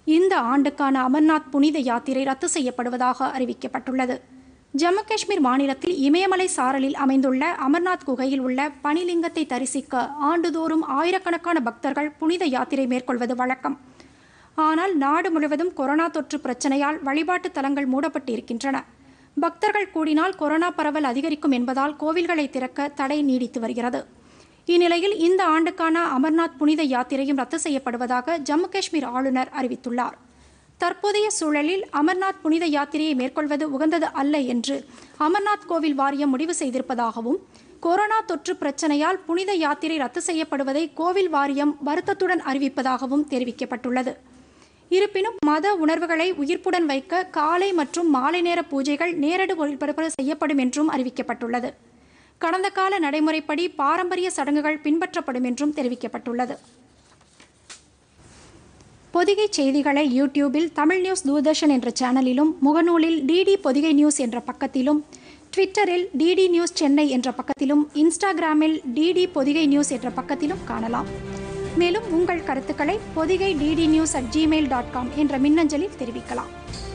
இந்த ஆண்டுக்கான அமர்நாத் புனித யாத்திரை ரத்து செய்யப்படுவதாக அறிவிக்கப்பட்டுள்ளது ஜம்மு காஷ்மீர் மாநிலத்தில் இமயமலை சாரலில் அமைந்துள்ள அமர்நாத் குகையில் உள்ள பனிலிங்கத்தை தரிசிக்க ஆண்டுதோறும் ஆயிரக்கணக்கான பக்தர்கள் புனித யாத்திரை மேற்கொள்வது வழக்கம் ஆனால் நாடு முழுவதும் கொரோனா தொற்று பிரச்சனையால் வழிபாட்டு தலங்கள் மூடப்பட்டு இருக்கின்றன பக்தர்கள் கூடினால் கொரோனா பரவல் அதிகரிக்கும் என்பதால் கோவில்களை திறக்க தடை நீடித்து வருகிறது இந்நிலையில் இந்த ஆண்டுக்கான அமர்நாத் புனித யாத்திரையும் ரத்து செய்யப்படுவதாக ஜம்மு காஷ்மீர் ஆளுநர் அறிவித்துள்ளார் தற்போதைய சூழலில் அமர்நாத் புனித யாத்திரையை மேற்கொள்வது உகந்தது அல்ல என்று அமர்நாத் கோவில் வாரியம் முடிவு செய்திருப்பதாகவும் கொரோனா தொற்று பிரச்சனையால் புனித யாத்திரை ரத்து செய்யப்படுவதை கோவில் வாரியம் வருத்தத்துடன் அறிவிப்பதாகவும் தெரிவிக்கப்பட்டுள்ளது இருப்பினும் மத உணர்வுகளை உயிர்ப்புடன் வைக்க காலை மற்றும் மாலை நேர பூஜைகள் நேரடி ஒளிபரப்பு செய்யப்படும் என்றும் அறிவிக்கப்பட்டுள்ளது கடந்த கால நடைமுறைப்படி பாரம்பரிய சடங்குகள் பின்பற்றப்படும் என்றும் தெரிவிக்கப்பட்டுள்ளது பொதிகை செய்திகளை யூடியூபில் தமிழ் நியூஸ் தூர்தர்ஷன் என்ற சேனலிலும் முகநூலில் டிடி பொதிகை நியூஸ் என்ற பக்கத்திலும் ட்விட்டரில் டிடி நியூஸ் சென்னை என்ற பக்கத்திலும் இன்ஸ்டாகிராமில் டிடி பொதிகை நியூஸ் என்ற பக்கத்திலும் காணலாம் மேலும் உங்கள் கருத்துக்களை Podhigai DD news at Gmail dot com என்ற மின்னஞ்சலில் தெரிவிக்கலாம்